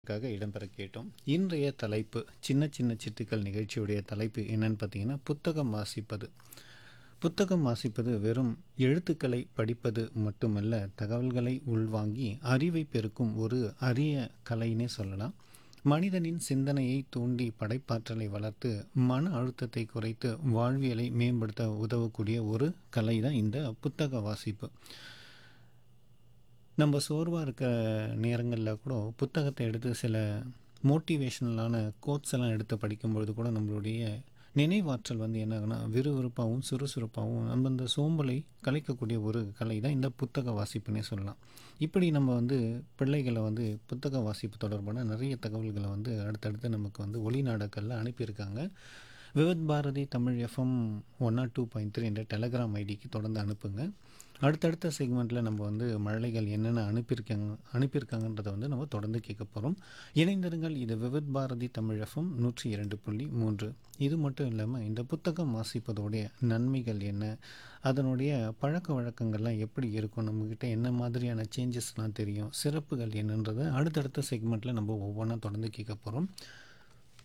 க்காக இடம்பெற கேட்டோம் இன்றைய தலைப்பு சின்ன சின்ன சிட்டுக்கள் நிகழ்ச்சியுடைய தலைப்பு என்னன்னு பார்த்தீங்கன்னா புத்தகம் வாசிப்பது புத்தகம் வாசிப்பது வெறும் எழுத்துக்களை படிப்பது மட்டுமல்ல தகவல்களை உள்வாங்கி அறிவை பெருக்கும் ஒரு அரிய கலைன்னே சொல்லலாம் மனிதனின் சிந்தனையை தூண்டி படைப்பாற்றலை வளர்த்து மன அழுத்தத்தை குறைத்து வாழ்வியலை மேம்படுத்த உதவக்கூடிய ஒரு கலை தான் இந்த புத்தக வாசிப்பு நம்ம சோர்வாக இருக்க நேரங்களில் கூட புத்தகத்தை எடுத்து சில மோட்டிவேஷ்னலான கோட்ஸ் எல்லாம் எடுத்து படிக்கும்பொழுது கூட நம்மளுடைய நினைவாற்றல் வந்து என்ன ஆகுனா விறுவிறுப்பாகவும் சுறுசுறுப்பாகவும் நம்ம இந்த சோம்பலை கலைக்கக்கூடிய ஒரு கலை தான் இந்த புத்தக வாசிப்புன்னே சொல்லலாம் இப்படி நம்ம வந்து பிள்ளைகளை வந்து புத்தக வாசிப்பு தொடர்பான நிறைய தகவல்களை வந்து அடுத்தடுத்து நமக்கு வந்து ஒளிநாடகளில் அனுப்பியிருக்காங்க Vividh Bharati Tamil FM one nought two point three என்ற டெலகிராம் ஐடிக்கு தொடர்ந்து அனுப்புங்க அடுத்தடுத்த செக்மெண்ட்டில் நம்ம வந்து மழலைகள் என்னென்ன அனுப்பியிருக்காங்க அனுப்பியிருக்காங்கன்றதை வந்து நம்ம தொடர்ந்து கேட்க போகிறோம் இணைந்திருங்கள் இது விவித் பாரதி தமிழ் எஃப்எம் நூற்றி இரண்டு புள்ளி மூன்று இது மட்டும் இல்லாமல் இந்த புத்தகம் வாசிப்பதோடைய நன்மைகள் என்ன அதனுடைய பழக்க வழக்கங்கள்லாம் எப்படி இருக்கும் நம்மக்கிட்ட என்ன மாதிரியான சேஞ்சஸ்லாம் தெரியும் சிறப்புகள் என்னன்றதை அடுத்தடுத்த செக்மெண்ட்டில் நம்ம ஒவ்வொன்றா தொடர்ந்து கேட்க போகிறோம்